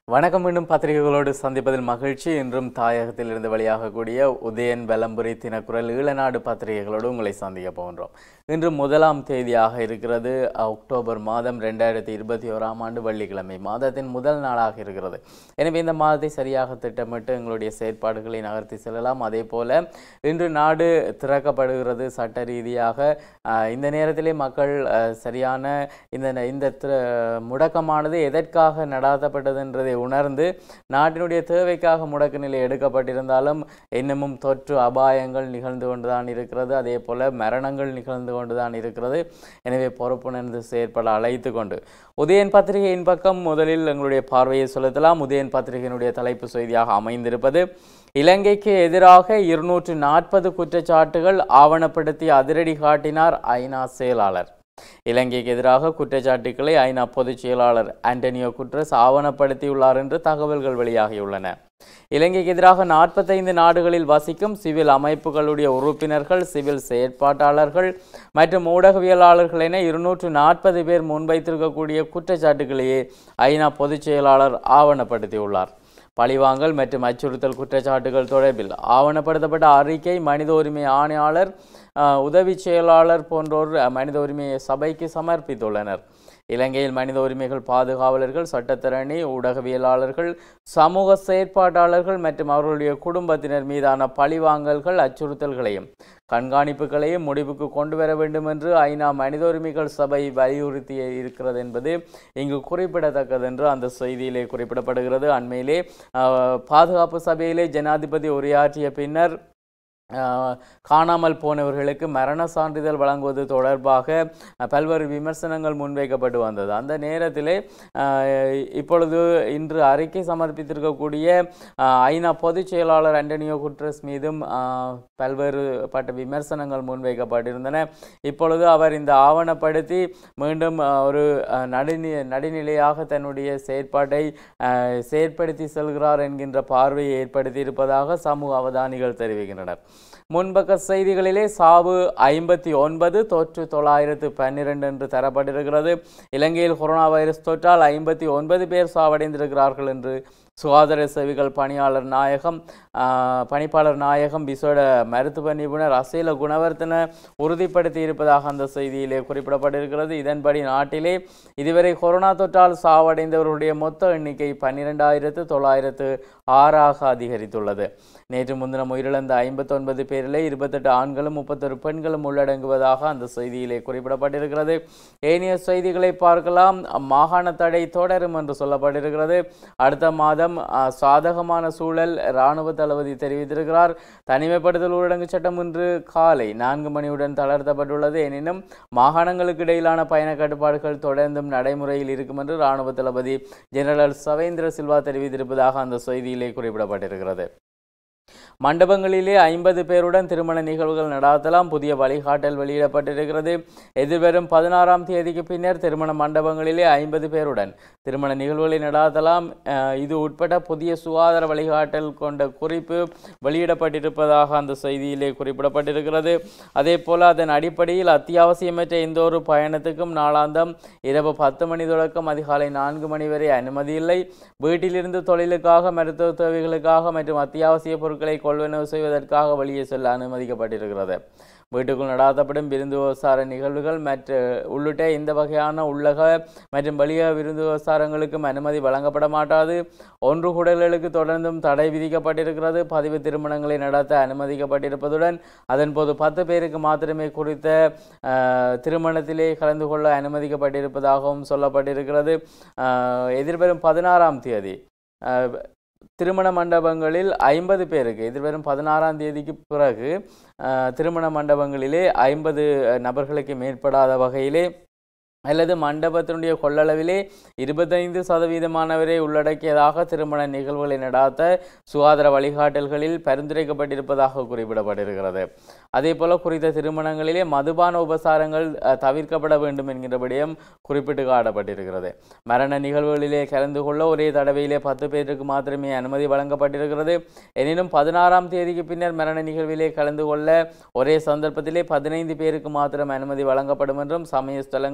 வணக்கம் மீண்டும் பத்திரிகைகளோடு சந்திப்பதில் மகிழ்ச்சி இன்றும் தாயகத்தில் இருந்து வெளியாகக்கூடிய உதயன் வெலம்புரி தினக்குரல் ஈழநாடு பத்திரிகைகளோடு உங்களை சந்திக்க போகின்றோம் இன்று முதலாம் தேதியாக இருக்கிறது அக்டோபர் மாதம் ரெண்டாயிரத்தி இருபத்தி ஓராம் ஆண்டு வெள்ளிக்கிழமை மாதத்தின் முதல் நாளாக இருக்கிறது எனவே இந்த மாதத்தை சரியாக திட்டமிட்டு எங்களுடைய செயற்பாடுகளை நகர்த்தி செல்லலாம் அதே போல இன்று நாடு திறக்கப்படுகிறது சட்ட ரீதியாக அஹ், இந்த நேரத்திலே மக்கள் அஹ், சரியான இந்த இந்த திர- முடக்கமானது எதற்காக நடாத்தப்பட்டது என்றதை உணர்ந்து நாட்டினுடைய தேவைக்காக முடக்க நிலை எடுக்கப்பட்டிருந்தாலும் இன்னமும் தொற்று அபாயங்கள் நிகழ்ந்து கொண்டுதான் இருக்கிறது அதே போல மரணங்கள் நிகழ்ந்து கொண்டுதான் இருக்கிறது எனவே பொறுப்புணர்ந்து செயற்பட அழைத்து கொண்டு உதயன் பத்திரிகையின் பக்கம் முதலில் எங்களுடைய பார்வையை செலுத்தலாம் உதயன் பத்திரிகையினுடைய தலைப்பு செய்தியாக அமைந்திருப்பது இலங்கைக்கு எதிராக இருநூற்று நாற்பது குற்றச்சாட்டுகள் ஆவணப்படுத்தி அதிரடி காட்டினார் ஐநா செயலாளர் இலங்கைக்கு எதிராக குற்றச்சாட்டுக்களை ஐநா பொதுச் செயலாளர் ஆண்டனியோ குட்ரஸ் ஆவணப்படுத்தியுள்ளார் என்று தகவல்கள் வெளியாகியுள்ளன இலங்கைக்கு எதிராக நாற்பத்தைந்து நாடுகளில் வசிக்கும் சிவில் அமைப்புகளுடைய உறுப்பினர்கள் சிவில் செயற்பாட்டாளர்கள் மற்றும் ஊடகவியலாளர்கள் என இருநூற்று நாற்பது பேர் முன்வைத்திருக்கக்கூடிய குற்றச்சாட்டுகளையே ஐநா பொதுச் செயலாளர் ஆவணப்படுத்தியுள்ளார் பழிவாங்கல் மற்றும் அச்சுறுத்தல் குற்றச்சாட்டுகள் தொடர்பில் ஆவணப்படுத்தப்பட்ட அறிக்கை மனித உரிமை ஆணையாளர் அஹ், உதவி செயலாளர் போன்றோர் அஹ், மனித உரிமை சபைக்கு சமர்ப்பித்துள்ளனர் இலங்கையில் மனித உரிமைகள் பாதுகாவலர்கள் சட்டத்திரணி ஊடகவியலாளர்கள் சமூக செயற்பாட்டாளர்கள் மற்றும் அவர்களுடைய குடும்பத்தினர் மீதான பழிவாங்கல்கள் அச்சுறுத்தல்களையும் கண்காணிப்புகளையும் முடிவுக்கு கொண்டு வர வேண்டும் என்று ஐநா மனித உரிமைகள் சபை வலியுறுத்தி இருக்கிறது என்பது இங்கு குறிப்பிடத்தக்கது என்று அந்த செய்தியிலே குறிப்பிடப்படுகிறது அண்மையிலே அஹ், பாதுகாப்பு சபையிலே ஜனாதிபதி உரையாற்றிய பின்னர் அஹ், காணாமல் போனவர்களுக்கு மரண சான்றிதழ் வழங்குவது தொடர்பாக அஹ், பல்வேறு விமர்சனங்கள் முன்வைக்கப்பட்டு வந்தது அந்த நேரத்திலே அஹ், இப்பொழுது இன்று அறிக்கை சமர்ப்பித்திருக்கக்கூடிய அஹ், ஐநா பொதுச் செயலாளர் அண்டனியோ குட்ரஸ் மீதும் அஹ், பல்வேறு பட்ட விமர்சனங்கள் முன்வைக்கப்பட்டிருந்தன இப்பொழுது அவர் இந்த ஆவணப்படுத்தி மீண்டும் அஹ், ஒரு அஹ், நடுநி நடுநிலையாக தன்னுடைய செயற்பாட்டை அஹ், செயற்படுத்தி செல்கிறார் என்கின்ற பார்வையை ஏற்படுத்தி இருப்பதாக சமூக அவதானிகள் தெரிவிக்கின்றனர் முன்பக்க செய்திகளிலே சாவு ஐம்பத்தி ஒன்பது தொற்று தொள்ளாயிரத்து பன்னிரண்டு என்று தரப்பட்டிருக்கிறது இலங்கையில் கொரோனா வைரஸ் தொற்றால் ஐம்பத்தி ஒன்பது பேர் சாவடைந்திருக்கிறார்கள் என்று சுகாதார சேவைகள் பணியாளர் நாயகம் ஆஹ், பணிப்பாளர் நாயகம் விசேட மருத்துவ நிபுணர் அசேல குணவர்த்தன உறுதிப்படுத்தி இருப்பதாக அந்த செய்தியிலே குறிப்பிடப்பட்டிருக்கிறது இதன்படி நாட்டிலே இதுவரை கொரோனா தொற்றால் சாவடைந்தவர்களுடைய மொத்த எண்ணிக்கை பன்னிரெண்டாயிரத்து தொள்ளாயிரத்து ஆறாக அதிகரித்துள்ளது நேற்று முன்தினம் உயிரிழந்த ஐம்பத்தொன்பது பேரிலே இருபத்தெட்டு ஆண்களும் முப்பத்தொரு பெண்களும் உள்ளடங்குவதாக அந்த செய்தியிலே குறிப்பிடப்பட்டிருக்கிறது ஏனைய செய்திகளை பார்க்கலாம் மாகாண தடை தொடரும் என்று சொல்லப்பட்டிருக்கிறது அடுத்த மாதம் அஹ், சாதகமான சூழல் இராணுவ தளபதி தெரிவித்திருக்கிறார் தனிமைப்படுத்தல் ஊரடங்கு சட்டம் இன்று காலை நான்கு மணியுடன் தளர்த்தப்பட்டுள்ளது எனினும் மாகாணங்களுக்கு இடையிலான பயண கட்டுப்பாடுகள் தொடர்ந்தும் நடைமுறையில் இருக்கும் என்று இராணுவ தளபதி ஜெனரல் சவேந்திர சில்வா தெரிவித்திருப்பதாக அந்த செய்தியிலே குறிப்பிடப்பட்டிருக்கிறது மண்டபங்களிலே ஐம்பது பேருடன் திருமண நிகழ்வுகள் நடாத்தலாம் புதிய வழிகாட்டல் வெளியிடப்பட்டிருக்கிறது எதிர்வரும் பதினாறாம் தேதிக்கு பின்னர் திருமண மண்டபங்களிலே ஐம்பது பேருடன் திருமண நிகழ்வுகளை நடாத்தலாம் அஹ், இது உட்பட புதிய சுகாதார வழிகாட்டல் கொண்ட குறிப்பு வெளியிடப்பட்டிருப்பதாக அந்த செய்தியிலே குறிப்பிடப்பட்டிருக்கிறது அதே போல அதன் அடிப்படையில் அத்தியாவசியமற்ற எந்த ஒரு பயணத்துக்கும் நாளாந்தம் இரவு பத்து மணி தொடக்கம் அதிகாலை நான்கு மணி வரை அனுமதி இல்லை வீட்டிலிருந்து தொழிலுக்காக மருத்துவ தேவைகளுக்காக மற்றும் அத்தியாவசிய பொருட்களை கொள்வனவு செய்வதற்காக வெளியே செல்ல அனுமதிக்கப்பட்டிருக்கிறது வீட்டுக்குள் நடாத்தப்படும் விருந்து உபசார நிகழ்வுகள் மற்ற உள்ளிட்ட இந்த வகையான உள்ளக மற்றும் வெளிய விருந்து உபசாரங்களுக்கும் அனுமதி வழங்கப்பட மாட்டாது ஒன்று கூடல்களுக்கு தொடர்ந்தும் தடை விதிக்கப்பட்டிருக்கிறது பதிவு திருமணங்களை நடத்த அனுமதிக்கப்பட்டிருப்பதுடன் அதன்போது பத்து பேருக்கு மாத்திரமே குறித்த அஹ், திருமணத்திலே கலந்து கொள்ள அனுமதிக்கப்பட்டிருப்பதாகவும் சொல்லப்பட்டிருக்கிறது அஹ், எதிர்வரும் பதினாறாம் தேதி அஹ், திருமண மண்டபங்களில் ஐம்பது பேருக்கு எதிர்வரும் பதினாறாம் தேதிக்கு பிறகு அஹ், திருமண மண்டபங்களிலே ஐம்பது நபர்களுக்கு மேற்படாத வகையிலே அல்லது மண்டபத்தினுடைய கொள்ளளவிலே இருபத்தைந்து சதவீதமானவரை உள்ளடக்கியதாக திருமண நிகழ்வுகளை நடாத்த சுகாதார வழிகாட்டல்களில் பரிந்துரைக்கப்பட்டிருப்பதாக குறிப்பிடப்பட்டிருக்கிறது அதே போல குறித்த திருமணங்களிலே மதுபான உபசாரங்கள் அஹ், தவிர்க்கப்பட வேண்டும் என்கிறபடியும் குறிப்பிட்டு காட்டப்பட்டிருக்கிறது மரண நிகழ்வுகளிலே கலந்து கொள்ள ஒரே தடவையிலே பத்து பேருக்கு மாத்திரமே அனுமதி வழங்கப்பட்டிருக்கிறது எனினும் பதினாறாம் தேதிக்கு பின்னர் மரண நிகழ்விலே கலந்து கொள்ள ஒரே சந்தர்ப்பத்திலே பதினைந்து பேருக்கு மாத்திரம் அனுமதி வழங்கப்படும் என்றும் சமய ஸ்தலங்கள் கூட்ட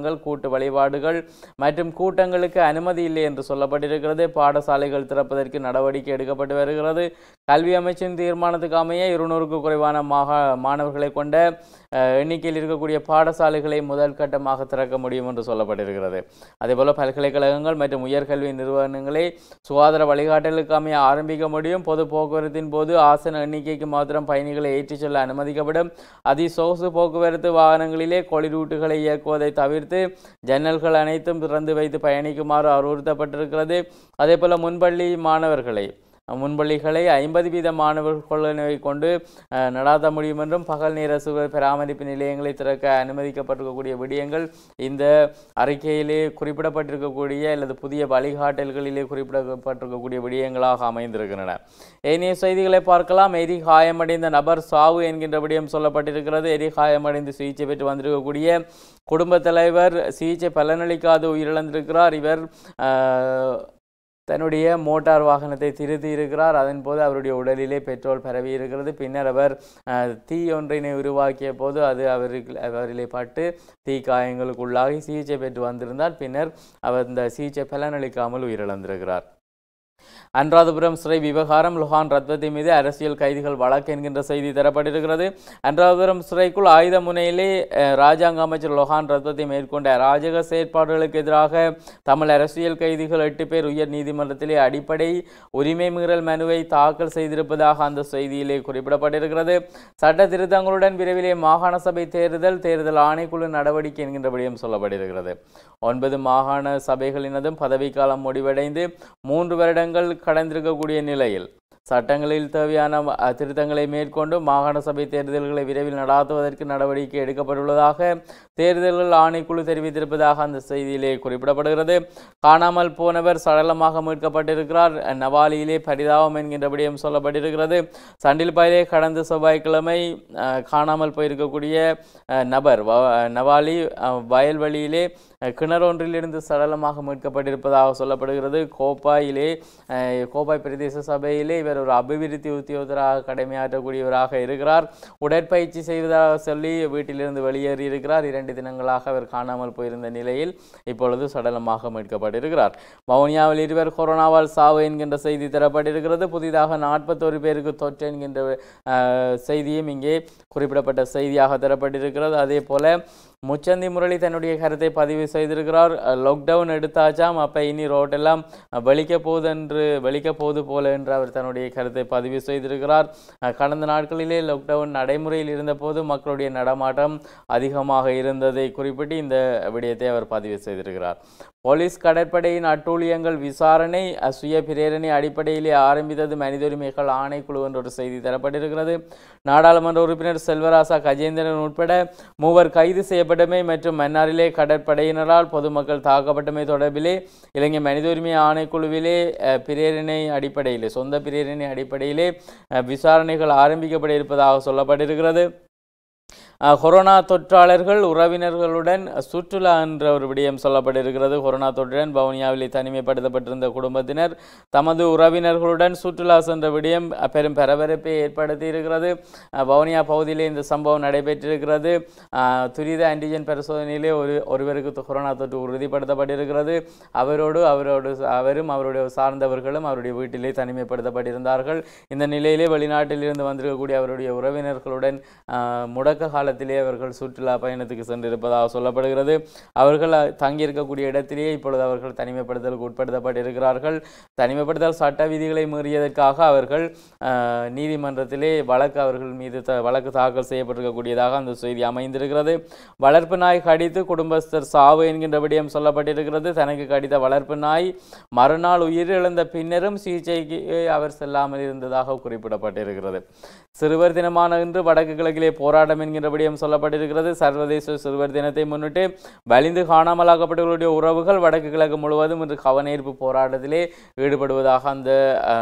கூட்டு வழிபாடுகள் மற்றும் கூட்டங்களுக்கு அனுமதி இல்லை என்று சொல்லப்பட்டிருக்கிறது பாடசாலைகள் திறப்பதற்கு நடவடிக்கை எடுக்கப்பட்டு வருகிறது கல்வி அமைச்சின் தீர்மானத்துக்கு அமைய இருநூறுக்கு குறைவான மாகா மாணவர்களை கொண்ட அஹ், எண்ணிக்கையில் இருக்கக்கூடிய பாடசாலைகளை முதல் கட்டமாக திறக்க முடியும் என்று சொல்லப்பட்டிருக்கிறது அதேபோல பல்கலைக்கழகங்கள் மற்றும் உயர்கல்வி நிறுவனங்களை சுகாதார வழிகாட்டலுக்கு அமைய ஆரம்பிக்க முடியும் பொது போக்குவரத்தின் போது ஆசன எண்ணிக்கைக்கு மாத்திரம் பயணிகளை ஏற்றிச் செல்ல அனுமதிக்கப்படும் அதிசொகுசு போக்குவரத்து வாகனங்களிலே கொளிரூட்டுகளை இயக்குவதை தவிர்த்து ஜன்னல்கள் அனைத்தும் திறந்து வைத்து பயணிக்குமாறு அறிவுறுத்தப்பட்டிருக்கிறது அதேபோல முன்பள்ளி மாணவர்களை முன்பள்ளிகளை ஐம்பது வீத மாணவர்கள் கொள்ளளவை கொண்டு அஹ், நடாத்த முடியும் என்றும் பகல் நேர சுவர் பராமரிப்பு நிலையங்களை திறக்க அனுமதிக்கப்பட்டிருக்கக்கூடிய விடயங்கள் இந்த அறிக்கையிலே குறிப்பிடப்பட்டிருக்கக்கூடிய அல்லது புதிய வழிகாட்டல்களிலே குறிப்பிடப்பட்டிருக்கக்கூடிய விடயங்களாக அமைந்திருக்கின்றன ஏனைய செய்திகளை பார்க்கலாம் எரி காயமடைந்த நபர் சாவு என்கின்ற விடயம் சொல்லப்பட்டிருக்கிறது எரி காயமடைந்து சிகிச்சை பெற்று வந்திருக்கக்கூடிய குடும்பத் தலைவர் சிகிச்சை பலனளிக்காது உயிரிழந்திருக்கிறார் இவர் அஹ், தன்னுடைய மோட்டார் வாகனத்தை திருத்தி இருக்கிறார் அதன் போது அவருடைய உடலிலே பெட்ரோல் பரவி இருக்கிறது பின்னர் அவர் அஹ், தீ ஒன்றினை உருவாக்கிய போது அது அவருக்கு அவரிலே பட்டு தீ காயங்களுக்குள்ளாகி சிகிச்சை பெற்று வந்திருந்தார் பின்னர் அவர் இந்த சிகிச்சை பலனளிக்காமல் உயிரிழந்திருக்கிறார் அனுராதபுரம் சிறை விவகாரம் லுஹான் ரத்வதி மீது அரசியல் கைதிகள் வழக்கு என்கின்ற செய்தி தரப்பட்டிருக்கிறது அனுராதபுரம் சிறைக்குள் ஆயுத முனையிலே அஹ், ராஜாங்க அமைச்சர் லொஹான் ரத்வதி மேற்கொண்ட அராஜக செயற்பாடுகளுக்கு எதிராக தமிழ் அரசியல் கைதிகள் எட்டு பேர் உயர் நீதிமன்றத்திலே அடிப்படை உரிமை மீறல் மனுவை தாக்கல் செய்திருப்பதாக அந்த செய்தியிலே குறிப்பிடப்பட்டிருக்கிறது சட்ட திருத்தங்களுடன் விரைவிலே மாகாண சபை தேர்தல் தேர்தல் ஆணைக்குழு நடவடிக்கை என்கின்ற விடயம் சொல்லப்பட்டிருக்கிறது ஒன்பது மாகாண சபைகளினதும் பதவிக்காலம் முடிவடைந்து மூன்று வருடங்கள் கடந்திருக்கக்கூடிய நிலையில் சட்டங்களில் தேவையான அஹ், திருத்தங்களை மேற்கொண்டு மாகாண சபை தேர்தல்களை விரைவில் நடாத்துவதற்கு நடவடிக்கை எடுக்கப்பட்டுள்ளதாக தேர்தல்கள் ஆணைக்குழு தெரிவித்திருப்பதாக அந்த செய்தியிலே குறிப்பிடப்படுகிறது காணாமல் போனவர் சடலமாக மீட்கப்பட்டிருக்கிறார் நவாலியிலே பரிதாபம் என்கின்ற விடயம் சொல்லப்பட்டிருக்கிறது சண்டில்பாயிலே கடந்த செவ்வாய்க்கிழமை அஹ், காணாமல் போயிருக்கக்கூடிய அஹ், நபர் வ- நவாலி அஹ், வயல்வெளியிலே அஹ், கிணறொன்றிலிருந்து சடலமாக மீட்கப்பட்டிருப்பதாக சொல்லப்படுகிறது கோப்பாயிலே அஹ், கோப்பாய் பிரதேச சபையிலே இவர் ஒரு அபிவிருத்தி உத்தியோகத்தராக கடமையாற்றக்கூடியவராக இருக்கிறார் உடற்பயிற்சி செய்வதாக சொல்லி வீட்டிலிருந்து வெளியேறி இருக்கிறார் இரண்டு தினங்களாக அவர் காணாமல் போயிருந்த நிலையில் இப்பொழுது சடலமாக மீட்கப்பட்டிருக்கிறார் வவுனியாவில் இருவர் கொரோனாவால் சாவு என்கின்ற செய்தி தரப்பட்டிருக்கிறது புதிதாக நாற்பத்தோரு பேருக்கு தொற்று என்கின்ற அஹ், செய்தியும் இங்கே குறிப்பிடப்பட்ட செய்தியாக தரப்பட்டிருக்கிறது அதே போல முச்சந்தி முரளி தன்னுடைய கருத்தை பதிவு செய்திருக்கிறார் அஹ், லாக்டவுன் எடுத்தாச்சாம் அப்போ இனி ரோட்டெல்லாம் அஹ், வெளிக்க போகுது என்று வெளிக்க போகுது போல என்று அவர் தன்னுடைய கருத்தை பதிவு செய்திருக்கிறார் அஹ், கடந்த நாட்களிலே லாக்டவுன் நடைமுறையில் இருந்தபோது மக்களுடைய நடமாட்டம் அதிகமாக இருந்ததை குறிப்பிட்டு இந்த விடயத்தை அவர் பதிவு செய்திருக்கிறார் போலீஸ் கடற்படையின் அட்டூழியங்கள் விசாரணை அஹ், சுய பிரேரணை அடிப்படையிலே ஆரம்பித்தது மனித உரிமைகள் ஆணைக்குழு என்ற ஒரு செய்தி தரப்பட்டிருக்கிறது நாடாளுமன்ற உறுப்பினர் செல்வராசா கஜேந்திரன் உட்பட மூவர் கைது செய்யப்பட்டமை மற்றும் மன்னாரிலே கடற்படையினரால் பொதுமக்கள் தாக்கப்பட்டமை தொடர்பிலே இலங்கை மனித உரிமை ஆணைக்குழுவிலே அஹ், பிரேரணை அடிப்படையிலே சொந்த பிரேரணை அடிப்படையிலே அஹ், விசாரணைகள் ஆரம்பிக்கப்பட இருப்பதாக சொல்லப்பட்டிருக்கிறது அஹ், கொரோனா தொற்றாளர்கள் உறவினர்களுடன் சுற்றுலா என்ற ஒரு விடயம் சொல்லப்பட்டிருக்கிறது கொரோனா தொற்றுடன் வவுனியாவிலே தனிமைப்படுத்தப்பட்டிருந்த குடும்பத்தினர் தமது உறவினர்களுடன் சுற்றுலா சென்ற விடயம் அஹ், பெரும் பரபரப்பை ஏற்படுத்தி இருக்கிறது அஹ், வவுனியா பகுதியிலே இந்த சம்பவம் நடைபெற்றிருக்கிறது அஹ், துரித ஆன்டிஜென் பரிசோதனையிலே ஒரு ஒருவருக்கு தொ- கொரோனா தொற்று உறுதிப்படுத்தப்பட்டிருக்கிறது அவரோடு அவரோடு அவரும் அவருடைய சார்ந்தவர்களும் அவருடைய வீட்டிலே தனிமைப்படுத்தப்பட்டிருந்தார்கள் இந்த நிலையிலே வெளிநாட்டில் இருந்து வந்திருக்கக்கூடிய அவருடைய உறவினர்களுடன் அஹ், முடக்க காலத்திலே அவர்கள் சுற்றுலா பயணத்துக்கு சென்றிருப்பதாக சொல்லப்படுகிறது அவர்கள் அஹ், தங்கியிருக்கக்கூடிய இடத்திலேயே இப்பொழுது அவர்கள் தனிமைப்படுத்தலுக்கு உட்படுத்தப்பட்டிருக்கிறார்கள் தனிமைப்படுத்தல் சட்ட விதிகளை மீறியதற்காக அவர்கள் அஹ், நீதிமன்றத்திலே வழக்கு அவர்கள் மீது த வழக்கு தாக்கல் செய்யப்பட்டிருக்கக்கூடியதாக அந்த செய்தி அமைந்திருக்கிறது வளர்ப்பு நாய் கடித்து குடும்பஸ்தர் சாவு என்கின்ற விடயம் சொல்லப்பட்டிருக்கிறது தனக்கு கடித்த வளர்ப்பு நாய் மறுநாள் உயிரிழந்த பின்னரும் சிகிச்சைக்கு அவர் செல்லாமல் இருந்ததாக குறிப்பிடப்பட்டிருக்கிறது சிறுவர் தினமான இன்று வடக்கு கிழக்கிலே போராட்டம் என்கின்ற விடயம் சொல்லப்பட்டிருக்கிறது சர்வதேச சிறுவர் தினத்தை முன்னிட்டு வலிந்து காணாமலாக்கப்பட்டவர்களுடைய உறவுகள் வடக்கு கிழக்கு முழுவதும் இன்று கவனஈர்ப்பு போராட்டத்திலே ஈடுபடுவதாக அந்த அஹ்,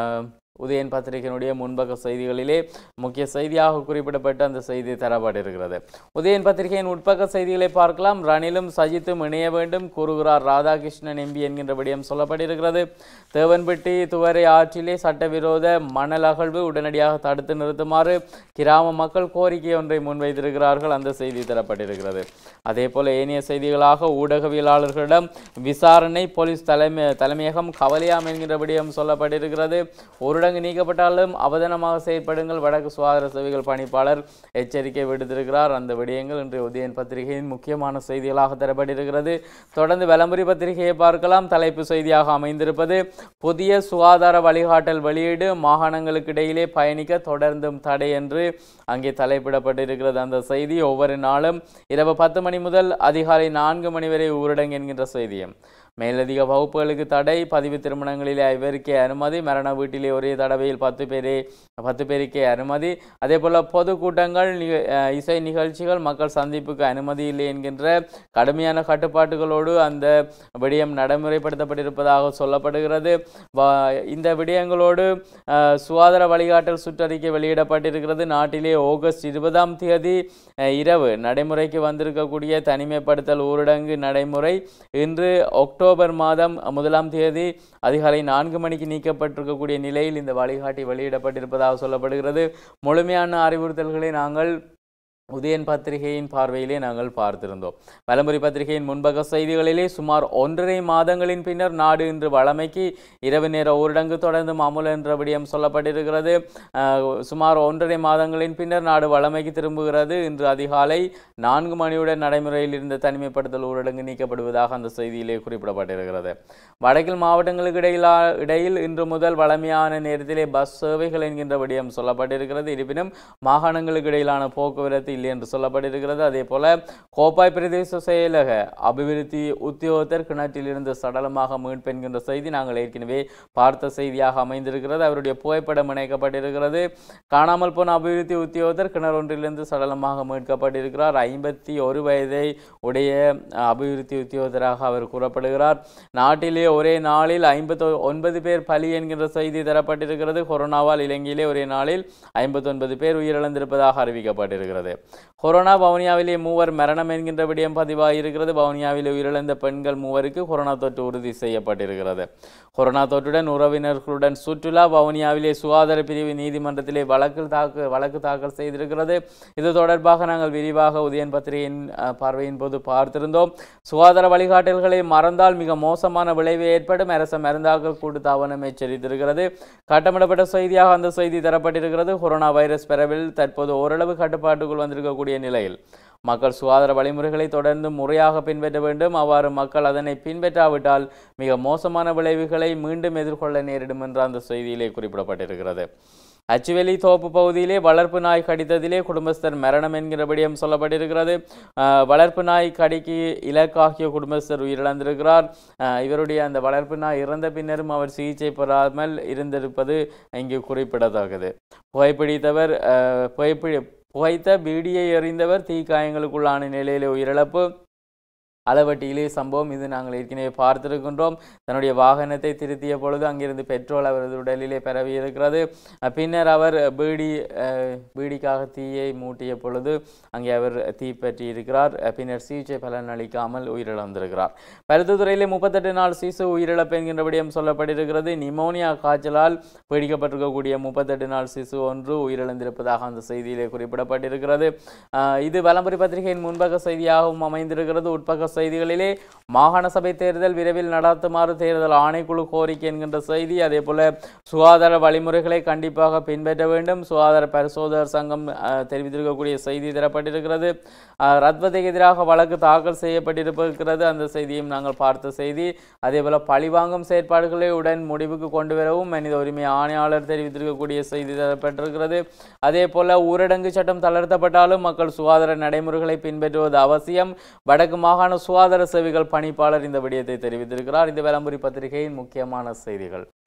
உதயன் பத்திரிகையினுடைய முன்பக்க செய்திகளிலே முக்கிய செய்தியாக குறிப்பிடப்பட்ட அந்த செய்தி தரப்பட்டிருக்கிறது உதயன் பத்திரிகையின் உட்பக்க செய்திகளை பார்க்கலாம் ரணிலும் சஜித்தும் இணைய வேண்டும் கூறுகிறார் ராதாகிருஷ்ணன் எம்பி என்கின்ற விடயம் சொல்லப்பட்டிருக்கிறது தேவன்பட்டி துவரை ஆற்றிலே சட்டவிரோத மணல் அகழ்வு உடனடியாக தடுத்து நிறுத்துமாறு கிராம மக்கள் கோரிக்கை ஒன்றை முன்வைத்திருக்கிறார்கள் அந்த செய்தி தரப்பட்டிருக்கிறது அதே போல ஏனைய செய்திகளாக ஊடகவியலாளர்களிடம் விசாரணை போலீஸ் தலைமை தலைமையகம் கவலையாம் என்கிற விடயம் சொல்லப்பட்டிருக்கிறது ஊரடங்கு நீக்கப்பட்டாலும் அவதானமாக செயற்படுங்கள் வடக்கு சுகாதார சேவைகள் பணிப்பாளர் எச்சரிக்கை விடுத்திருக்கிறார் அந்த விடயங்கள் இன்றைய உதயன் பத்திரிகையின் முக்கியமான செய்திகளாக தரப்பட்டிருக்கிறது தொடர்ந்து விளம்பரி பத்திரிகையை பார்க்கலாம் தலைப்பு செய்தியாக அமைந்திருப்பது புதிய சுகாதார வழிகாட்டல் வெளியீடு மாகாணங்களுக்கு இடையிலே பயணிக்க தொடர்ந்தும் தடை என்று அங்கே தலைப்பிடப்பட்டிருக்கிறது அந்த செய்தி ஒவ்வொரு நாளும் இரவு பத்து மணி முதல் அதிகாலை நான்கு மணி வரை ஊரடங்கு என்கின்ற செய்தியும் மேலதிக வகுப்புகளுக்கு தடை பதிவு திருமணங்களிலே ஐவருக்கே அனுமதி மரண வீட்டிலே ஒரே தடவையில் பத்து பேரே பத்து பேருக்கே அனுமதி அதே போல் பொதுக்கூட்டங்கள் நிக- அஹ் இசை நிகழ்ச்சிகள் மக்கள் சந்திப்புக்கு அனுமதி இல்லை என்கின்ற கடுமையான கட்டுப்பாட்டுகளோடு அந்த விடயம் நடைமுறைப்படுத்தப்பட்டிருப்பதாக சொல்லப்படுகிறது வ- இந்த விடயங்களோடு அஹ், சுகாதார வழிகாட்டல் சுற்றறிக்கை வெளியிடப்பட்டிருக்கிறது நாட்டிலே ஆகஸ்ட் இருபதாம் தேதி அஹ், இரவு நடைமுறைக்கு வந்திருக்கக்கூடிய தனிமைப்படுத்தல் ஊரடங்கு நடைமுறை இன்று அக்டோபர் மாதம் முதலாம் தேதி அதிகாலை நான்கு மணிக்கு நீக்கப்பட்டிருக்கக்கூடிய நிலையில் இந்த வழிகாட்டி வெளியிடப்பட்டிருப்பதாக சொல்லப்படுகிறது முழுமையான அறிவுறுத்தல்களை நாங்கள் உதயன் பத்திரிகையின் பார்வையிலே நாங்கள் பார்த்திருந்தோம் வலம்புரி பத்திரிகையின் முன்பக்க செய்திகளிலே சுமார் ஒன்றரை மாதங்களின் பின்னர் நாடு இன்று வழமைக்கு இரவு நேர ஊரடங்கு தொடர்ந்து அமுல் என்ற விடயம் சொல்லப்பட்டிருக்கிறது அஹ், சுமார் ஒன்றரை மாதங்களின் பின்னர் நாடு வழமைக்கு திரும்புகிறது இன்று அதிகாலை நான்கு மணியுடன் நடைமுறையில் இருந்த தனிமைப்படுத்தல் ஊரடங்கு நீக்கப்படுவதாக அந்த செய்தியிலே குறிப்பிடப்பட்டிருக்கிறது வடக்கில் மாவட்டங்களுக்கு இடையிலா இடையில் இன்று முதல் வழமையான நேரத்திலே பஸ் சேவைகள் என்கின்ற விடயம் சொல்லப்பட்டிருக்கிறது இருப்பினும் மாகாணங்களுக்கு இடையிலான போக்குவரத்து இல்லை என்று சொல்லப்பட்டிருக்கிறது அதே போல கோப்பாய் பிரதேச செயலக அபிவிருத்தி உத்தியோகத்தர் கிணற்றிலிருந்து சடலமாக மீட்பு என்கின்ற செய்தி நாங்கள் ஏற்கனவே பார்த்த செய்தியாக அமைந்திருக்கிறது அவருடைய புகைப்படம் இணைக்கப்பட்டிருக்கிறது காணாமல் போன அபிவிருத்தி உத்தியோகத்தர் கிணறு ஒன்றிலிருந்து சடலமாக மீட்கப்பட்டிருக்கிறார் ஐம்பத்தி ஒரு வயதை உடைய அஹ், அபிவிருத்தி உத்தியோகத்தராக அவர் கூறப்படுகிறார் நாட்டிலே ஒரே நாளில் ஐம்பத்தி ஒன்பது பேர் பலி என்கின்ற செய்தி தரப்பட்டிருக்கிறது கொரோனாவால் இலங்கையிலே ஒரே நாளில் ஐம்பத்தொன்பது பேர் உயிரிழந்திருப்பதாக அறிவிக்கப்பட்டிருக்கிறது கொரோனா வவுனியாவிலே மூவர் மரணம் என்கின்ற விடயம் பதிவாகியிருக்கிறது வவுனியாவிலே உயிரிழந்த பெண்கள் மூவருக்கு கொரோனா தொற்று உறுதி செய்யப்பட்டிருக்கிறது கொரோனா தொற்றுடன் உறவினர்களுடன் சுற்றுலா வவுனியாவிலே சுகாதார பிரிவு நீதிமன்றத்திலே வழக்கு தாக்கு வழக்கு தாக்கல் செய்திருக்கிறது இது தொடர்பாக நாங்கள் விரிவாக உதயன் பத்திரிகையின் அஹ், பார்வையின் போது பார்த்திருந்தோம் சுகாதார வழிகாட்டல்களை மறந்தால் மிக மோசமான விளைவு ஏற்படும் அரச மருந்தாக்கல் கூட்டு தாவனம் எச்சரித்திருக்கிறது கட்டமிடப்பட்ட செய்தியாக அந்த செய்தி தரப்பட்டிருக்கிறது கொரோனா வைரஸ் பரவல் தற்போது ஓரளவு கட்டுப்பாட்டுக்குள் வந்திருக்கக்கூடிய நிலையில் மக்கள் சுகாதார வழிமுறைகளை தொடர்ந்து முறையாக பின்பற்ற வேண்டும் அவ்வாறு மக்கள் அதனை பின்பற்றாவிட்டால் மிக மோசமான விளைவுகளை மீண்டும் எதிர்கொள்ள நேரிடும் என்ற அந்த செய்தியிலே குறிப்பிடப்பட்டிருக்கிறது அச்சுவெளி தோப்பு பகுதியிலே வளர்ப்பு நாய் கடித்ததிலே குடும்பஸ்தர் மரணம் என்கிற விடயம் சொல்லப்பட்டிருக்கிறது ஆஹ் வளர்ப்பு நாய் கடிக்கு இலக்காகிய குடும்பஸ்தர் உயிரிழந்திருக்கிறார் ஆஹ் இவருடைய அந்த வளர்ப்பு நாய் இறந்த பின்னரும் அவர் சிகிச்சை பெறாமல் இருந்திருப்பது இங்கு குறிப்பிடத்தக்கது புகைப்பிடித்தவர் ஆஹ் புகைப்பி புகைத்த பீடியை எறிந்தவர் தீக்காயங்களுக்குள்ளான நிலையிலே உயிரிழப்பு அளவட்டியிலே சம்பவம் இது நாங்கள் ஏற்கனவே பார்த்திருக்கின்றோம் தன்னுடைய வாகனத்தை திருத்திய பொழுது அங்கிருந்து பெட்ரோல் அவரது உடலிலே பரவி இருக்கிறது அஹ் பின்னர் அவர் பீடி அஹ், பீடிக்காக தீயை மூட்டிய பொழுது அங்கே அவர் தீப்பற்றி இருக்கிறார் அஹ் பின்னர் சிகிச்சை பலன் அளிக்காமல் உயிரிழந்திருக்கிறார் பருத்துத்துறையிலே முப்பத்தெட்டு நாள் சிசு உயிரிழப்பு என்கின்ற விடயம் சொல்லப்பட்டிருக்கிறது நிமோனியா காய்ச்சலால் பீடிக்கப்பட்டிருக்கக்கூடிய முப்பத்தெட்டு நாள் சிசு ஒன்று உயிரிழந்திருப்பதாக அந்த செய்தியிலே குறிப்பிடப்பட்டிருக்கிறது ஆஹ் இது வலம்புரி பத்திரிகையின் முன்பக்க செய்தியாகவும் அமைந்திருக்கிறது உட்பக்க செய்திகளிலே மாகாண சபை தேர்தல் விரைவில் நடத்துமாறு தேர்தல் ஆணைக்குழு கோரிக்கை என்கின்ற செய்தி அதே போல சுகாதார வழிமுறைகளை கண்டிப்பாக பின்பற்ற வேண்டும் சுகாதார பரிசோதகர் சங்கம் ஆஹ், தெரிவித்திருக்கக்கூடிய செய்தி தரப்பட்டிருக்கிறது ஆஹ், ரத்வதைக்கு எதிராக வழக்கு தாக்கல் செய்யப்பட்டிருக்கிறது அந்த செய்தியும் நாங்கள் பார்த்த செய்தி அதே போல பழிவாங்கும் செயற்பாடுகளை உடன் முடிவுக்கு கொண்டு வரவும் மனித உரிமை ஆணையாளர் தெரிவித்திருக்கக்கூடிய செய்தி தரப்பட்டிருக்கிறது அதே போல ஊரடங்கு சட்டம் தளர்த்தப்பட்டாலும் மக்கள் சுகாதார நடைமுறைகளை பின்பற்றுவது அவசியம் வடக்கு மாகாண சுகாதார சேவைகள் பணிப்பாளர் இந்த விடயத்தை தெரிவித்திருக்கிறார் இந்த விளம்பரி பத்திரிகையின் முக்கியமான செய்திகள்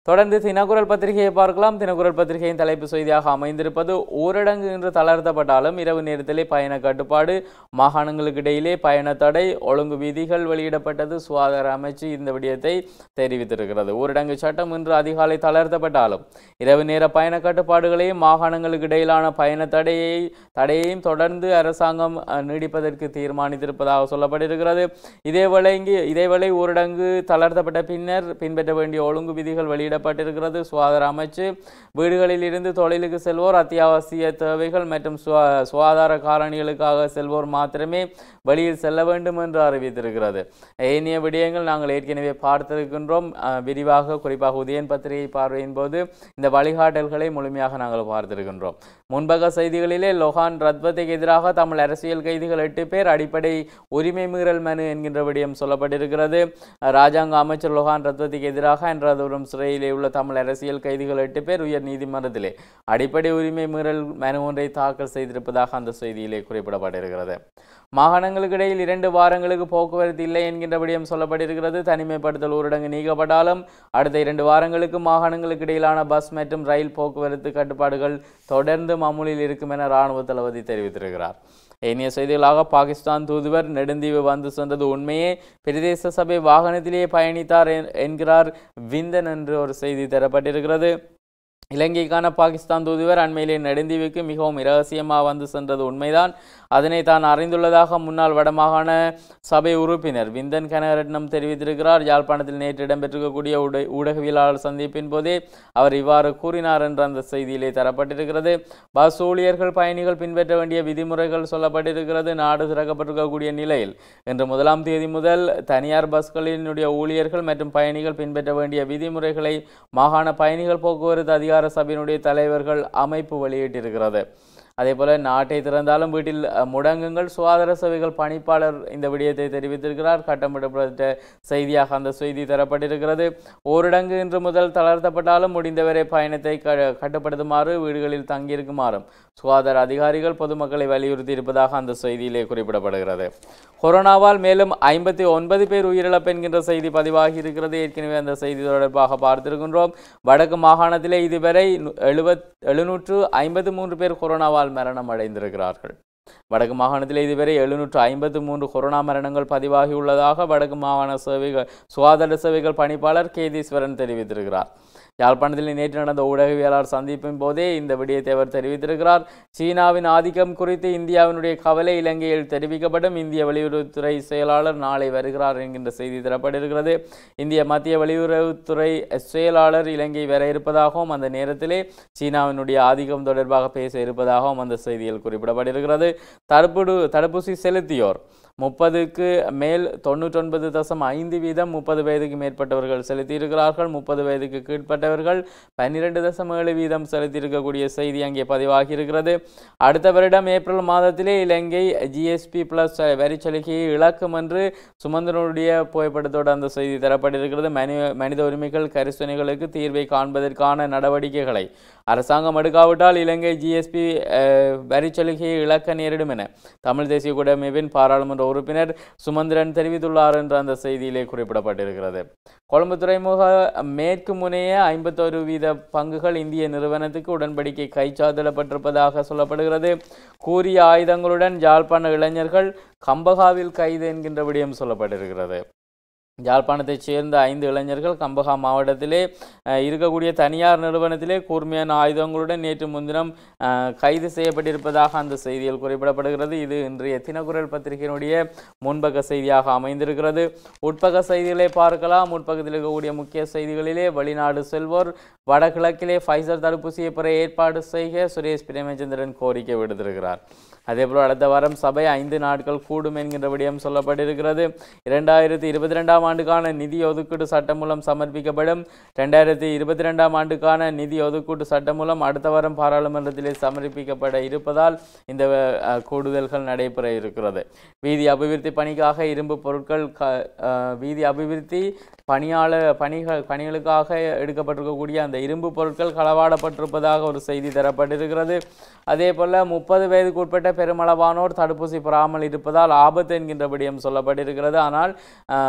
தொடர்ந்து தினக்குரல் பத்திரிகையை பார்க்கலாம் தினக்குரல் பத்திரிகையின் தலைப்பு செய்தியாக அமைந்திருப்பது ஊரடங்கு என்று தளர்த்தப்பட்டாலும் இரவு நேரத்திலே பயண கட்டுப்பாடு மாகாணங்களுக்கு இடையிலே பயண தடை ஒழுங்கு விதிகள் வெளியிடப்பட்டது சுகாதார அமைச்சு இந்த விடயத்தை தெரிவித்திருக்கிறது ஊரடங்கு சட்டம் இன்று அதிகாலை தளர்த்தப்பட்டாலும் இரவு நேர பயண கட்டுப்பாடுகளையும் மாகாணங்களுக்கு இடையிலான பயண தடையை தடையையும் தொடர்ந்து அரசாங்கம் அஹ், நீடிப்பதற்கு தீர்மானித்திருப்பதாக சொல்லப்பட்டிருக்கிறது இதேவேளை இங்கு இதேவேளை ஊரடங்கு தளர்த்தப்பட்ட பின்னர் பின்பற்ற வேண்டிய ஒழுங்கு விதிகள் வெளியிடப்பட்டிருக்கிறது சுகாதார அமைச்சு வீடுகளில் இருந்து தொழிலுக்கு செல்வோர் அத்தியாவசிய தேவைகள் மற்றும் சுவா- சுகாதார காரணிகளுக்காக செல்வோர் மாத்திரமே வெளியில் செல்ல வேண்டும் என்று அறிவித்திருக்கிறது ஏனைய விடயங்கள் நாங்கள் ஏற்கனவே பார்த்திருக்கின்றோம் அஹ், விரிவாக குறிப்பாக உதயன் பத்திரிகை பார்வையின் போது இந்த வழிகாட்டல்களை முழுமையாக நாங்கள் பார்த்திருக்கின்றோம் முன்பக செய்திகளிலே லொஹான் ரத்வத்துக்கு எதிராக தமிழ் அரசியல் கைதிகள் எட்டு பேர் அடிப்படை உரிமை மீறல் மனு என்கின்ற விடயம் சொல்லப்பட்டிருக்கிறது ராஜாங்க அமைச்சர் லொஹான் ரத்வத்துக்கு எதிராக அன்றாதபுரம் சிறையிலே உள்ள தமிழ் அரசியல் கைதிகள் எட்டு பேர் உயர் நீதிமன்றத்திலே அடிப்படை உரிமை மீறல் மனு ஒன்றை தாக்கல் செய்திருப்பதாக அந்த செய்தியிலே குறிப்பிடப்பட்டிருக்கிறது மாகாணங்களுக்கு இடையில் இரண்டு வாரங்களுக்கு போக்குவரத்து இல்லை என்கின்ற விடயம் சொல்லப்பட்டிருக்கிறது தனிமைப்படுத்தல் ஊரடங்கு நீக்கப்பட்டாலும் அடுத்த இரண்டு வாரங்களுக்கு மாகாணங்களுக்கு இடையிலான பஸ் மற்றும் ரயில் போக்குவரத்து கட்டுப்பாடுகள் தொடர்ந்து அமுலில் இருக்கும் என இராணுவ தளபதி தெரிவித்திருக்கிறார் ஏனைய செய்திகளாக பாகிஸ்தான் தூதுவர் நெடுந்தீவு வந்து சென்றது உண்மையே பிரதேச சபை வாகனத்திலேயே பயணித்தார் என்- என்கிறார் விந்தன் என்று ஒரு செய்தி தரப்பட்டிருக்கிறது இலங்கைக்கான பாகிஸ்தான் தூதுவர் அண்மையிலே நெடுந்தீவுக்கு மிகவும் இரகசியமாக வந்து சென்றது உண்மைதான் அதனை தான் அறிந்துள்ளதாக முன்னாள் வடமாகாண சபை உறுப்பினர் விந்தன் கனகரட்னம் தெரிவித்திருக்கிறார் யாழ்ப்பாணத்தில் நேற்று இடம்பெற்றிருக்கக்கூடிய ஊட ஊடகவியலாளர் சந்திப்பின் போதே அவர் இவ்வாறு கூறினார் என்ற அந்த செய்தியிலே தரப்பட்டிருக்கிறது பஸ் ஊழியர்கள் பயணிகள் பின்பற்ற வேண்டிய விதிமுறைகள் சொல்லப்பட்டிருக்கிறது நாடு திறக்கப்பட்டிருக்கக்கூடிய நிலையில் இன்று முதலாம் தேதி முதல் தனியார் பஸ்களினுடைய ஊழியர்கள் மற்றும் பயணிகள் பின்பற்ற வேண்டிய விதிமுறைகளை மாகாண பயணிகள் போக்குவரத்து அதிகார சபையினுடைய தலைவர்கள் அமைப்பு வெளியிட்டிருக்கிறது அதே போல நாட்டை திறந்தாலும் வீட்டில் அஹ், முடங்குங்கள் சுகாதார சேவைகள் பணிப்பாளர் இந்த விடயத்தை தெரிவித்திருக்கிறார் கட்டமிடப்பட்ட செய்தியாக அந்த செய்தி தரப்பட்டிருக்கிறது ஊரடங்கு இன்று முதல் தளர்த்தப்பட்டாலும் முடிந்தவரை பயணத்தை க- கட்டுப்படுத்துமாறு வீடுகளில் தங்கியிருக்குமாறும் சுகாதார அதிகாரிகள் பொதுமக்களை வலியுறுத்தி இருப்பதாக அந்த செய்தியிலே குறிப்பிடப்படுகிறது கொரோனாவால் மேலும் ஐம்பத்தி ஒன்பது பேர் உயிரிழப்பு என்கின்ற செய்தி பதிவாகி இருக்கிறது ஏற்கனவே அந்த செய்தி தொடர்பாக பார்த்திருக்கின்றோம் வடக்கு மாகாணத்திலே இதுவரை எழுபத் எழுநூற்று ஐம்பத்து மூன்று பேர் கொரோனாவால் மரணம் அடைந்திருக்கிறார்கள் வடக்கு மாகாணத்தில் இதுவரை எழுநூற்று ஐம்பத்து மூன்று கொரோனா மரணங்கள் பதிவாகியுள்ளதாக வடக்கு மாகாண சேவைகள் சுகாதார சேவைகள் பணிப்பாளர் கேதீஸ்வரன் தெரிவித்திருக்கிறார் யாழ்ப்பாணத்தில் நேற்று நடந்த ஊடகவியலாளர் சந்திப்பின் போதே இந்த விடயத்தை அவர் தெரிவித்திருக்கிறார் சீனாவின் ஆதிக்கம் குறித்து இந்தியாவினுடைய கவலை இலங்கையில் தெரிவிக்கப்படும் இந்திய வெளியுறவுத்துறை செயலாளர் நாளை வருகிறார் என்கின்ற செய்தி தரப்பட்டிருக்கிறது இந்திய மத்திய வெளியுறவுத்துறை செயலாளர் இலங்கை வர இருப்பதாகவும் அந்த நேரத்திலே சீனாவினுடைய ஆதிக்கம் தொடர்பாக பேச இருப்பதாகவும் அந்த செய்தியில் குறிப்பிடப்பட்டிருக்கிறது தடுப்புடு தடுப்பூசி செலுத்தியோர் முப்பதுக்கு மேல் தொண்ணூற்றொன்பது தசம் ஐந்து வீதம் முப்பது வயதுக்கு மேற்பட்டவர்கள் செலுத்தியிருக்கிறார்கள் முப்பது வயதுக்கு கீழ்ப்பட்டவர்கள் பன்னிரெண்டு தசம் ஏழு வீதம் செலுத்தியிருக்கக்கூடிய செய்தி அங்கே பதிவாகி இருக்கிறது அடுத்த வருடம் ஏப்ரல் மாதத்திலே இலங்கை ஜிஎஸ்பி பிளஸ் வரிச்சலுகையை இழக்கும் என்று சுமந்திரனுடைய புகைப்படத்தோடு அந்த செய்தி தரப்பட்டிருக்கிறது மனி மனித உரிமைகள் கரிசனைகளுக்கு தீர்வை காண்பதற்கான நடவடிக்கைகளை அரசாங்கம் எடுக்காவிட்டால் இலங்கை ஜிஎஸ்பி வரிச்சலுகையை இழக்க நேரிடும் என தமிழ் தேசிய கூட்டமைப்பின் பாராளுமன்ற உறுப்பினர் சுமந்திரன் தெரிவித்துள்ளார் என்று அந்த செய்தியிலே குறிப்பிடப்பட்டிருக்கிறது கொழும்பு துறைமுக மேற்கு முனைய ஐம்பத்தொரு வீத பங்குகள் இந்திய நிறுவனத்துக்கு உடன்படிக்கை கைச்சாத்திடப்பட்டிருப்பதாக சொல்லப்படுகிறது கூறிய ஆயுதங்களுடன் யாழ்ப்பாண இளைஞர்கள் கம்பகாவில் கைது என்கின்ற விடயம் சொல்லப்பட்டிருக்கிறது யாழ்ப்பாணத்தைச் சேர்ந்த ஐந்து இளைஞர்கள் கம்பகா மாவட்டத்திலே அஹ், இருக்கக்கூடிய தனியார் நிறுவனத்திலே கூர்மையான ஆயுதங்களுடன் நேற்று முன்தினம் அஹ், கைது செய்யப்பட்டிருப்பதாக அந்த செய்தியில் குறிப்பிடப்படுகிறது இது இன்றைய தினக்குரல் பத்திரிகையினுடைய முன்பக்க செய்தியாக அமைந்திருக்கிறது உட்பக்க செய்திகளை பார்க்கலாம் உட்பக்கத்தில் இருக்கக்கூடிய முக்கிய செய்திகளிலே வெளிநாடு செல்வோர் வடகிழக்கிலே ஃபைசர் தடுப்பூசியை பெற ஏற்பாடு செய்க சுரேஷ் பிரேமச்சந்திரன் கோரிக்கை விடுத்திருக்கிறார் அதேபோல் அடுத்த வாரம் சபை ஐந்து நாட்கள் கூடும் என்கின்ற விடயம் சொல்லப்பட்டிருக்கிறது இரண்டாயிரத்தி இருபத்தி ரெண்டாம் ஆண்டுக்கான நிதி ஒதுக்கீடு சட்டம் மூலம் சமர்ப்பிக்கப்படும் ரெண்டாயிரத்தி இருபத்தி ரெண்டாம் ஆண்டுக்கான நிதி ஒதுக்கீடு சட்டம் மூலம் அடுத்த வாரம் பாராளுமன்றத்திலே சமர்ப்பிக்கப்பட இருப்பதால் இந்த அஹ், கூடுதல்கள் நடைபெற இருக்கிறது வீதி அபிவிருத்தி பணிக்காக இரும்பு பொருட்கள் க அஹ், வீதி அபிவிருத்தி பணியாளர் பணிகள் பணிகளுக்காக எடுக்கப்பட்டிருக்கக்கூடிய அந்த இரும்பு பொருட்கள் களவாடப்பட்டிருப்பதாக ஒரு செய்தி தரப்பட்டிருக்கிறது அதே போல முப்பது வயதுக்கு உட்பட்ட பெருமளவானோர் தடுப்பூசி பெறாமல் இருப்பதால் ஆபத்து என்கின்ற விடயம் சொல்லப்பட்டிருக்கிறது ஆனால் முப்பது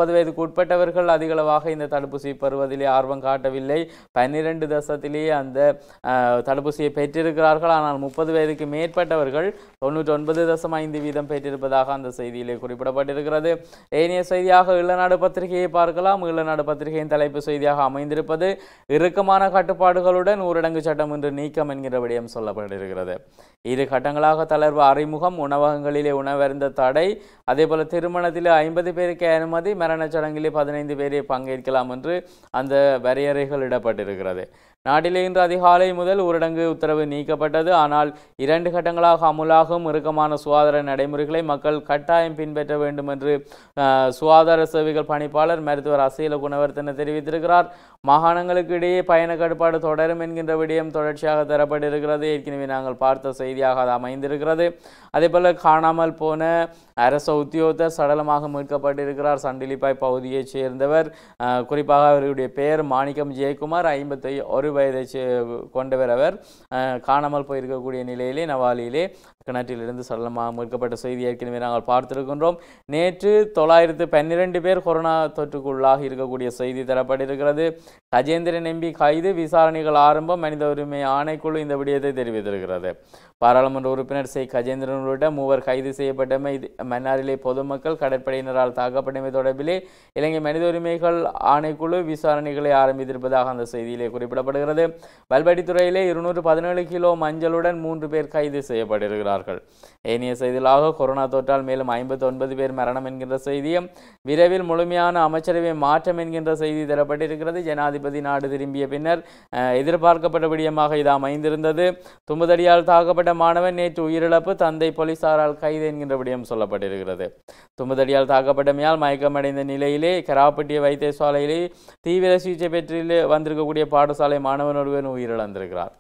முப்பது வயதுக்கு உட்பட்டவர்கள் அதிகளவாக இந்த தடுப்பூசி பெறுவதிலே ஆர்வம் காட்டவில்லை பன்னிரண்டு தசத்திலேயே அந்த அஹ், தடுப்பூசியை பெற்றிருக்கிறார்கள் ஆனால் முப்பது வயதுக்கு மேற்பட்டவர்கள் தொண்ணூற்றி ஒன்பது தசம் ஐந்து வீதம் பெற்றிருப்பதாக அந்த செய்தியிலே குறிப்பிடப்பட்டிருக்கிறது ஏனைய செய்தியாக ஈழநாடு பத்திரிகையை பார்க்கலாம் ஈழநாடு பத்திரிகையின் தலைப்பு செய்தியாக அமைந்திருப்பது இறுக்கமான கட்டுப்பாடுகளுடன் ஊரடங்கு சட்டம் இன்று நீக்கம் என்கிற விடயம் சொல்லப்பட்டிருக்கிறது இரு கட்டங்களாக தளர்வு அறிமுகம் உணவகங்களிலே உணவருந்த தடை அதேபோல திருமணத்திலே ஐம்பது பேருக்கு அனுமதி மரணச் சடங்கிலே பதினைந்து பேரை பங்கேற்கலாம் என்று அந்த வரையறைகள் இடப்பட்டிருக்கிறது நாட்டிலே இன்று அதிகாலை முதல் ஊரடங்கு உத்தரவு நீக்கப்பட்டது ஆனால் இரண்டு கட்டங்களாக அமுலாகும் இறுக்கமான சுகாதார நடைமுறைகளை மக்கள் கட்டாயம் பின்பற்ற வேண்டும் என்று அஹ், சுகாதார சேவைகள் பணிப்பாளர் மருத்துவர் அசீல குணவர்த்தன தெரிவித்திருக்கிறார் மாகாணங்களுக்கு இடையே பயண கட்டுப்பாடு தொடரும் என்கின்ற விடயம் தொடர்ச்சியாக தரப்பட்டிருக்கிறது ஏற்கனவே நாங்கள் பார்த்த செய்தியாக அது அமைந்திருக்கிறது அதேபோல காணாமல் போன அரச உத்தியோகத்தர் சடலமாக மீட்கப்பட்டிருக்கிறார் சண்டிலிப்பாய் பகுதியைச் சேர்ந்தவர் அஹ், குறிப்பாக அவருடைய பெயர் மாணிக்கம் ஜெயக்குமார் ஐம்பத்தி ஒரு வயதை சே- கொண்டவர் அவர் அஹ், காணாமல் போயிருக்கக்கூடிய நிலையிலே நவாலியிலே கிணற்றிலிருந்து சடலமாக மீட்கப்பட்ட செய்தி ஏற்கனவே நாங்கள் பார்த்திருக்கின்றோம் நேற்று தொள்ளாயிரத்து பன்னிரண்டு பேர் கொரோனா தொற்றுக்குள்ளாகி இருக்கக்கூடிய செய்தி தரப்பட்டிருக்கிறது கஜேந்திரன் எம்பி கைது விசாரணைகள் ஆரம்பம் மனித உரிமை ஆணைக்குழு இந்த விடயத்தை தெரிவித்திருக்கிறது பாராளுமன்ற உறுப்பினர் சே கஜேந்திரன் உள்ளிட்ட மூவர் கைது செய்யப்பட்டமை இது மன்னாரிலே பொதுமக்கள் கடற்படையினரால் தாக்கப்பட்டமை தொடர்பிலே இலங்கை மனித உரிமைகள் ஆணைக்குழு விசாரணைகளை ஆரம்பித்திருப்பதாக அந்த செய்தியிலே குறிப்பிடப்படுகிறது வல்படித்துறையிலே இருநூற்று பதினேழு கிலோ மஞ்சளுடன் மூன்று பேர் கைது செய்யப்பட்டிருக்கிறார்கள் ஏனைய செய்திகளாக கொரோனா தொற்றால் மேலும் ஐம்பத்தி ஒன்பது பேர் மரணம் என்கின்ற செய்தியும் விரைவில் முழுமையான அமைச்சரவை மாற்றம் என்கின்ற செய்தி தரப்பட்டிருக்கிறது ஜனாதிபதி நாடு திரும்பிய பின்னர் அஹ், எதிர்பார்க்கப்பட்ட விடயமாக இது அமைந்திருந்தது தும்புதடியால் தாக்கப்பட்ட மாணவன் நேற்று உயிரிழப்பு தந்தை போலீசாரால் கைது என்கின்ற விடயம் சொல்லப்பட்டிருக்கிறது தும்புதடியால் தாக்கப்பட்டமையால் மயக்கமடைந்த நிலையிலே கராப்பட்டிய வைத்தியசாலையிலே தீவிர சிகிச்சை பெற்று வந்திருக்கக்கூடிய பாடசாலை மாணவன் ஒருவன் உயிரிழந்திருக்கிறார்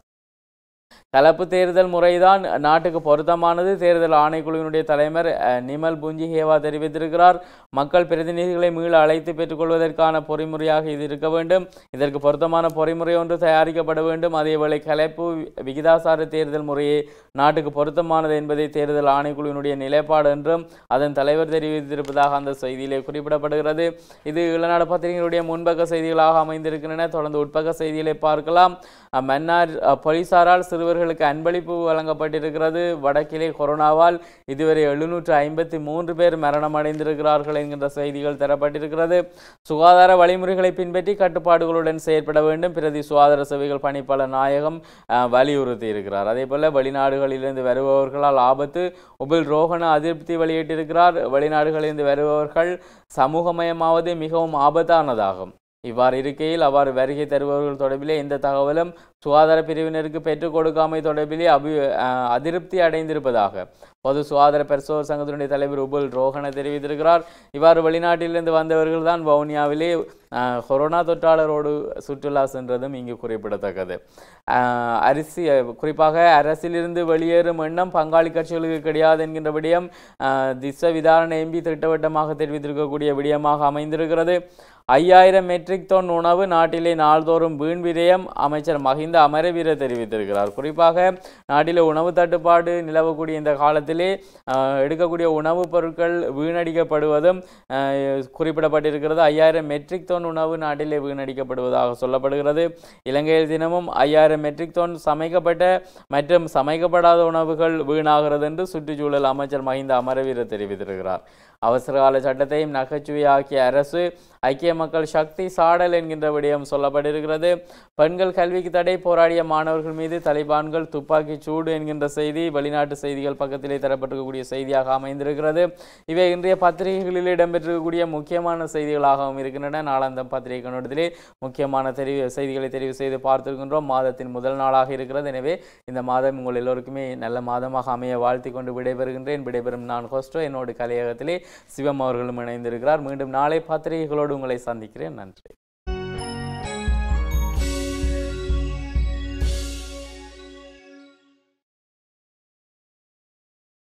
கலப்பு தேர்தல் முறைதான் நாட்டுக்கு பொருத்தமானது தேர்தல் ஆணைக்குழுவினுடைய தலைவர் அஹ், நிமல் புஞ்சி ஹேவா தெரிவித்திருக்கிறார் மக்கள் பிரதிநிதிகளை மீள அழைத்து பெற்றுக்கொள்வதற்கான பொறிமுறையாக இது இருக்க வேண்டும் இதற்கு பொருத்தமான பொறிமுறை ஒன்று தயாரிக்கப்பட வேண்டும் அதேவேளை கலப்பு விகிதாசார தேர்தல் முறையே நாட்டுக்கு பொருத்தமானது என்பதை தேர்தல் ஆணைக்குழுவினுடைய நிலைப்பாடு என்றும் அதன் தலைவர் தெரிவித்திருப்பதாக அந்த செய்தியிலே குறிப்பிடப்படுகிறது இது இளநாடு பத்திரிகைகளுடைய முன்பக்க செய்திகளாக அமைந்திருக்கின்றன தொடர்ந்து உட்பக்க செய்திகளை பார்க்கலாம் அஹ், மன்னார் அஹ், போலீசாரால் சிறுவர்களுக்கு அன்பளிப்பு வழங்கப்பட்டிருக்கிறது வடக்கிலே கொரோனாவால் இதுவரை எழுநூற்று ஐம்பத்தி மூன்று பேர் மரணமடைந்திருக்கிறார்கள் என்கின்ற செய்திகள் தரப்பட்டிருக்கிறது சுகாதார வழிமுறைகளை பின்பற்றி கட்டுப்பாடுகளுடன் செயற்பட வேண்டும் பிரதி சுகாதார சேவைகள் பணிப்பாளர் நாயகம் அஹ், வலியுறுத்தி இருக்கிறார் அதே போல வெளிநாடுகளிலிருந்து வருபவர்களால் ஆபத்து உபில் ரோஹன அதிருப்தி வெளியிட்டிருக்கிறார் வெளிநாடுகளிலிருந்து வருபவர்கள் சமூகமயமாவது மிகவும் ஆபத்தானதாகும் இவ்வாறு இருக்கையில் அவ்வாறு வருகை தருபவர்கள் தொடர்பிலே எந்த தகவலும் சுகாதார பிரிவினருக்கு பெற்றுக் கொடுக்காமை தொடர்பிலே அபி அஹ், அதிருப்தி அடைந்திருப்பதாக பொது சுகாதார பரிசோதர் சங்கத்தினுடைய தலைவர் உபுல் ரோஹன தெரிவித்திருக்கிறார் இவ்வாறு வெளிநாட்டிலிருந்து வந்தவர்கள் தான் வவுனியாவிலே அஹ், கொரோனா தொற்றாளரோடு சுற்றுலா சென்றதும் இங்கு குறிப்பிடத்தக்கது அஹ், அரிசி அஹ், குறிப்பாக அரசிலிருந்து வெளியேறும் எண்ணம் பங்காளி கட்சிகளுக்கு கிடையாது என்கின்ற விடயம் அஹ், திச விதாரண எம்பி திட்டவட்டமாக தெரிவித்திருக்கக்கூடிய விடயமாக அமைந்திருக்கிறது ஐயாயிரம் மெட்ரிக் டன் உணவு நாட்டிலே நாள்தோறும் வீண் விரயம் அமைச்சர் மஹிந்த அமரவீர தெரிவித்திருக்கிறார் குறிப்பாக நாட்டிலே உணவு தட்டுப்பாடு நிலவக்கூடிய இந்த காலத்திலே அஹ், எடுக்கக்கூடிய உணவுப் பொருட்கள் வீணடிக்கப்படுவதும் அஹ், குறிப்பிடப்பட்டிருக்கிறது ஐயாயிரம் மெட்ரிக் டன் உணவு நாட்டிலே வீணடிக்கப்படுவதாக சொல்லப்படுகிறது இலங்கையில் தினமும் ஐயாயிரம் மெட்ரிக் டன் சமைக்கப்பட்ட மற்றும் சமைக்கப்படாத உணவுகள் வீணாகிறது என்று சுற்றுச்சூழல் அமைச்சர் மஹிந்த அமரவீர தெரிவித்திருக்கிறார் அவசரகால சட்டத்தையும் நகைச்சுவையாக்கிய அரசு ஐக்கிய மக்கள் சக்தி சாடல் என்கின்ற விடயம் சொல்லப்பட்டிருக்கிறது பெண்கள் கல்விக்கு தடை போராடிய மாணவர்கள் மீது தலிபான்கள் துப்பாக்கி சூடு என்கின்ற செய்தி வெளிநாட்டு செய்திகள் பக்கத்திலே தரப்பட்டிருக்கக்கூடிய செய்தியாக அமைந்திருக்கிறது இவை இன்றைய பத்திரிகைகளில் இடம்பெற்றிருக்கக்கூடிய முக்கியமான செய்திகளாகவும் இருக்கின்றன நாளாந்தம் பத்திரிகை கண்ணோட்டத்திலே முக்கியமான தெரிவு செய்திகளை தெரிவு செய்து பார்த்திருக்கின்றோம் மாதத்தின் முதல் நாளாக இருக்கிறது எனவே இந்த மாதம் உங்கள் எல்லோருக்குமே நல்ல மாதமாக அமைய வாழ்த்தி கொண்டு விடைபெறுகின்றேன் விடைபெறும் நான் ஹோஸ்டோ என்னோடு கலையகத்திலே சிவம் அவர்களும் இணைந்திருக்கிறார் மீண்டும் நாளை பத்திரிகைகளோடு உங்களை சந்திக்கிறேன் நன்றி